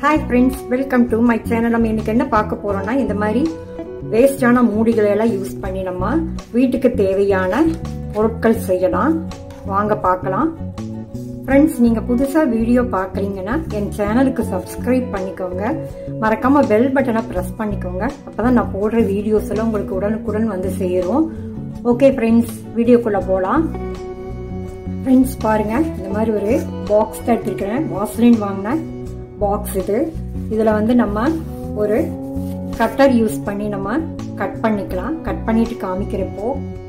hi friends welcome to my channel நம்ம இன்னைக்கு என்ன பார்க்க போறோம்னா இந்த மாதிரி வேஸ்டான மூடிகளை எல்லாம் யூஸ் பண்ணி நம்ம வீட்டுக்கு தேவையான பொருட்கள் செய்யலாம் வாங்க பார்க்கலாம் ஃப்ரெண்ட்ஸ் நீங்க புதுசா வீடியோ பார்க்குறீங்கன்னா என் சேனலுக்கு சப்ஸ்கிரைப் பண்ணிக்கோங்க மறக்காம பெல் பட்டனை ப்ரெஸ் பண்ணிக்கோங்க அப்பதான் நான் போடுற வீடியோஸ் எல்லாம் உங்களுக்கு உடனுக்குடன் வந்து சேரும் ஓகே ஃப்ரெண்ட்ஸ் வீடியோக்குள்ள போகலாம் ஃப்ரெண்ட்ஸ் பாருங்க இந்த மாதிரி ஒரு பாக்ஸ் தான் எடுத்துருக்கிறேன் வாஸ்லின் வாங்கின பாக்ஸ் இது இதில் வந்து நம்ம ஒரு கட்டர் யூஸ் பண்ணி நம்ம கட் பண்ணிக்கலாம் கட் பண்ணிட்டு காமிக்கிறப்போ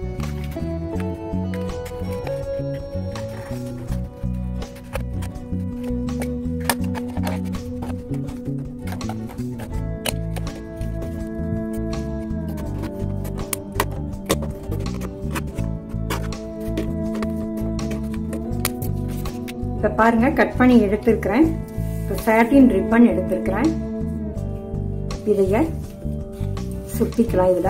இப்போ பாருங்க கட் பண்ணி எடுத்திருக்கிறேன் இப்போ சாட்டின் ரிப்பன் எடுத்திருக்கிறேன் இதைய சுத்திக்கலாம் இதுல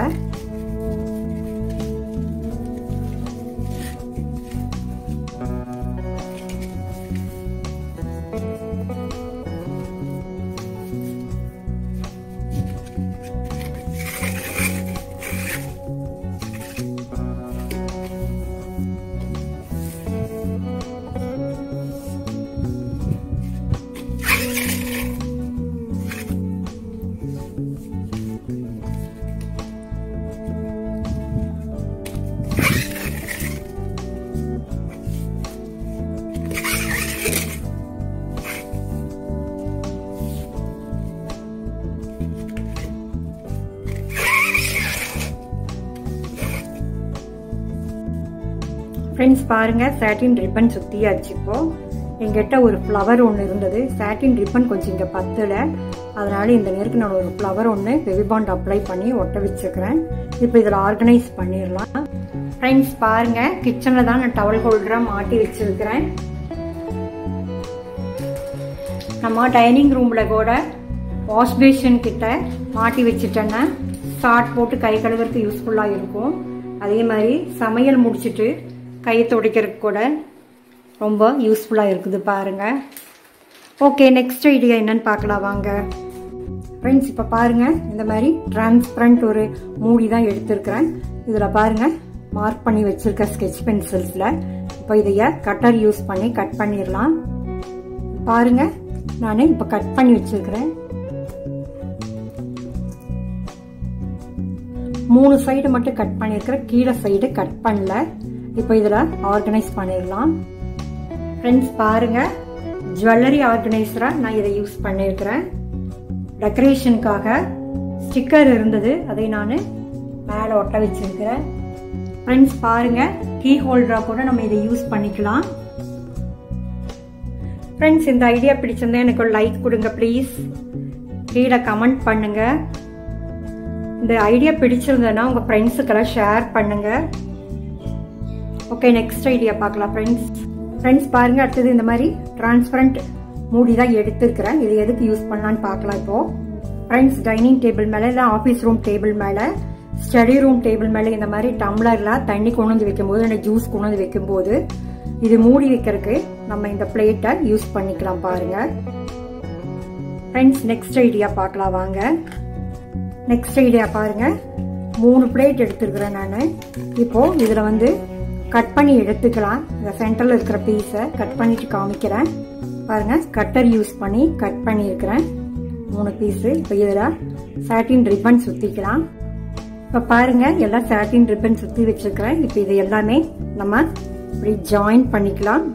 ஃப்ரெண்ட்ஸ் பாருங்க சாட்டின் ரிப்பன் சுத்தியாச்சு இப்போ எங்கிட்ட ஒரு ஃப்ளவர் ஒன்று இருந்தது சாட்டின் ரிப்பன் கொஞ்சம் இங்கே பத்தல அதனால இந்த நேருக்கு நான் ஒரு ஃப்ளவர் ஒன்று பெபிபாண்ட் அப்ளை பண்ணி ஒட்ட வச்சுக்கிறேன் இப்போ இதில் ஆர்கனைஸ் பண்ணிடலாம் ஃப்ரெண்ட்ஸ் பாருங்க கிச்சனில் தான் நான் டவல் ஹோல்டராக மாட்டி வச்சிருக்கிறேன் நம்ம டைனிங் ரூமில் கூட வாஷ் பேஷன் கிட்ட மாட்டி வச்சுட்டேன்னா சாட் போட்டு கை கழுவுறதுக்கு யூஸ்ஃபுல்லாக இருக்கும் அதே மாதிரி சமையல் முடிச்சுட்டு கை துடைக்கிறதுக்கு கூட ரொம்ப யூஸ்ஃபுல்லாக இருக்குது பாருங்கள் ஓகே நெக்ஸ்ட் ஐடியா என்னன்னு பார்க்கலாம் வாங்க ஃப்ரெண்ட்ஸ் இப்போ பாருங்கள் இந்த மாதிரி டிரான்ஸ்பரண்ட் ஒரு மூடி தான் எடுத்திருக்கிறேன் இதில் பாருங்கள் மார்க் பண்ணி வச்சுருக்க ஸ்கெச் பென்சில்ஸில் இப்போ இதைய கட்டர் யூஸ் பண்ணி கட் பண்ணிடலாம் பாருங்கள் நான் இப்போ கட் பண்ணி வச்சுருக்கிறேன் மூணு சைடு மட்டும் கட் பண்ணியிருக்கிறேன் கீழே சைடு கட் பண்ணல இப்போ இதில் ஆர்கனைஸ் பண்ணிடலாம் ஃப்ரெண்ட்ஸ் பாருங்க ஜுவல்லரி ஆர்கனைசராக நான் இதை யூஸ் பண்ணியிருக்கிறேன் டெக்கரேஷனுக்காக ஸ்டிக்கர் இருந்தது அதை நான் மேலே ஒட்ட வச்சிருக்கிறேன் ஃப்ரெண்ட்ஸ் பாருங்க கீ ஹோல்டராக கூட நம்ம இதை யூஸ் பண்ணிக்கலாம் ஃப்ரெண்ட்ஸ் இந்த ஐடியா பிடிச்சிருந்தா எனக்கு ஒரு லைக் கொடுங்க ப்ளீஸ் கீழே கமெண்ட் பண்ணுங்க இந்த ஐடியா பிடிச்சிருந்ததுன்னா உங்கள் ஃப்ரெண்ட்ஸுக்கெல்லாம் ஷேர் பண்ணுங்க ஓகே நெக்ஸ்ட் ஐடியா பார்க்கலாம் ஃப்ரெண்ட்ஸ் ஃப்ரெண்ட்ஸ் பாருங்க அடுத்தது இந்த மாதிரி டிரான்ஸ்பரண்ட் மூடி தான் எடுத்திருக்கிறேன் இது எதுக்கு யூஸ் பண்ணலான்னு பார்க்கலாம் இப்போ ஃப்ரெண்ட்ஸ் டைனிங் டேபிள் மேலே இல்லை ஆஃபீஸ் ரூம் டேபிள் மேலே ஸ்டடி ரூம் டேபிள் மேலே இந்த மாதிரி டம்ளரில் தண்ணி கொண்டு வந்து வைக்கும்போது இல்லை ஜூஸ் கொண்டு வந்து வைக்கும்போது இது மூடி வைக்கிறதுக்கு நம்ம இந்த பிளேட்டை யூஸ் பண்ணிக்கலாம் பாருங்க ஃப்ரெண்ட்ஸ் நெக்ஸ்ட் ஐடியா பார்க்கலாம் வாங்க நெக்ஸ்ட் ஐடியா பாருங்க மூணு பிளேட் எடுத்துருக்கிறேன் நான் இப்போ இதில் வந்து கட் பண்ணி எடுத்துக்கலாம் இந்த சென்டரில் இருக்கிற பீஸை கட் பண்ணிட்டு காமிக்கிறேன் பாருங்க கட்டர் யூஸ் பண்ணி கட் பண்ணியிருக்கிறேன் மூணு பீஸு இப்போ இதில் சாட்டின் ரிப்பன் சுற்றிக்கலாம் இப்போ பாருங்க எல்லாம் சாட்டின் ரிப்பன் சுற்றி வச்சிருக்கிறேன் இப்போ இது எல்லாமே நம்ம இப்படி ஜாயின் பண்ணிக்கலாம்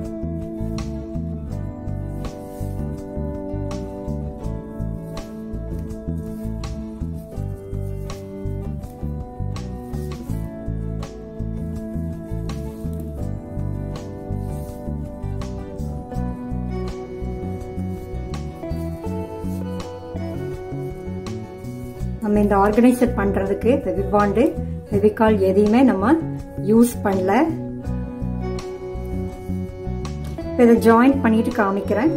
நம்ம இந்த ஆர்கனைசர் பண்றதுக்கு வெபிபாண்டு வெபிகால் எதையுமே நம்ம யூஸ் பண்ணல இதை ஜாயின் பண்ணிட்டு காமிக்கிறேன்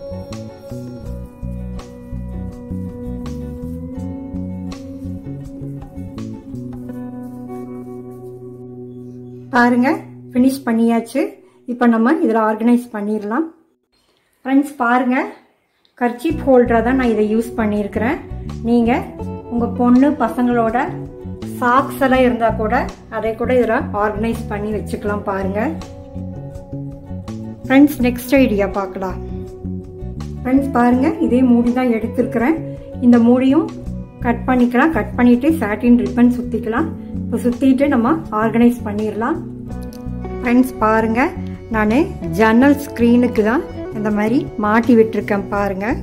பாருங்க ஃபினிஷ் பண்ணியாச்சு இப்போ நம்ம இதில் ஆர்கனைஸ் பண்ணிடலாம் ஃப்ரெண்ட்ஸ் பாருங்க கர்ச்சீப் ஹோல்டராக தான் நான் இதை யூஸ் பண்ணியிருக்கிறேன் நீங்கள் உங்கள் பொண்ணு பசங்களோட சாக்ஸ் எல்லாம் இருந்தால் கூட அதை கூட இதில் ஆர்கனைஸ் பண்ணி வச்சுக்கலாம் பாருங்கள் ஃப்ரெண்ட்ஸ் நெக்ஸ்ட் ஐடியா பார்க்கலாம் ஃப்ரெண்ட்ஸ் பாருங்கள் இதே மூடி தான் எடுத்திருக்கிறேன் இந்த மூடியும் கட் பண்ணிக்கலாம் கட் பண்ணிவிட்டு சாட்டின் ரிப்பன் சுற்றிக்கலாம் இப்போ சுற்றிட்டு நம்ம ஆர்கனைஸ் பண்ணிடலாம் ஃப்ரெண்ட்ஸ் பாருங்கள் நான் ஜன்னல் ஸ்க்ரீனுக்கு தான் இந்த மாதிரி மாட்டி விட்டுருக்கேன் பாருங்கள்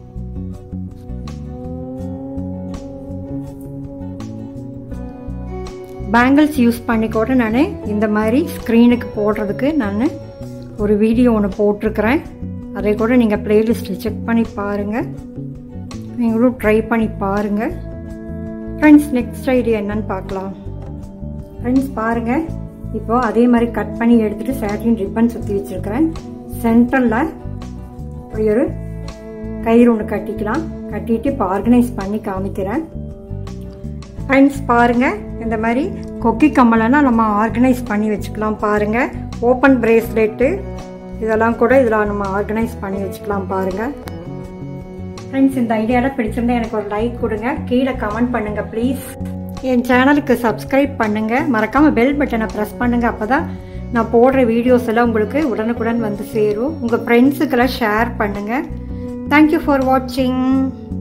பேங்கிள்ஸ் யூஸ் பண்ணி கூட நான் இந்த மாதிரி ஸ்க்ரீனுக்கு போடுறதுக்கு நான் ஒரு வீடியோ ஒன்று போட்டிருக்கிறேன் அதை கூட நீங்கள் ப்ளேலிஸ்ட்டில் செக் பண்ணி பாருங்கள் நீங்களும் ட்ரை பண்ணி பாருங்கள் ஃப்ரெண்ட்ஸ் நெக்ஸ்ட் ஐடியா என்னன்னு பார்க்கலாம் ஃப்ரெண்ட்ஸ் பாருங்கள் இப்போ அதே மாதிரி கட் பண்ணி எடுத்துகிட்டு சேட்டின் ரிப்பன் சுற்றி வச்சுருக்கிறேன் சென்டரில் இப்படி ஒரு கயிறு ஒன்று கட்டிக்கலாம் கட்டிட்டு இப்போ ஆர்கனைஸ் பண்ணி காமிக்கிறேன் ஃப்ரெண்ட்ஸ் பாருங்கள் இந்த மாதிரி கொக்கி கம்மலைனா நம்ம ஆர்கனைஸ் பண்ணி வச்சுக்கலாம் பாருங்கள் ஓப்பன் பிரேஸ்லெட்டு இதெல்லாம் கூட இதில் நம்ம ஆர்கனைஸ் பண்ணி வச்சுக்கலாம் பாருங்கள் ஃப்ரெண்ட்ஸ் இந்த ஐடியாவில் பிடிச்சிருந்தா எனக்கு ஒரு லைக் கொடுங்க கீழே கமெண்ட் பண்ணுங்கள் ப்ளீஸ் என் சேனலுக்கு சப்ஸ்கிரைப் பண்ணுங்கள் மறக்காமல் பெல் பட்டனை ப்ரெஸ் பண்ணுங்கள் அப்போ தான் நான் போடுற வீடியோஸ் எல்லாம் உங்களுக்கு உடனுக்குடன் வந்து சேரும் உங்கள் ஃப்ரெண்ட்ஸுக்கெல்லாம் ஷேர் பண்ணுங்கள் தேங்க்யூ ஃபார் வாட்சிங்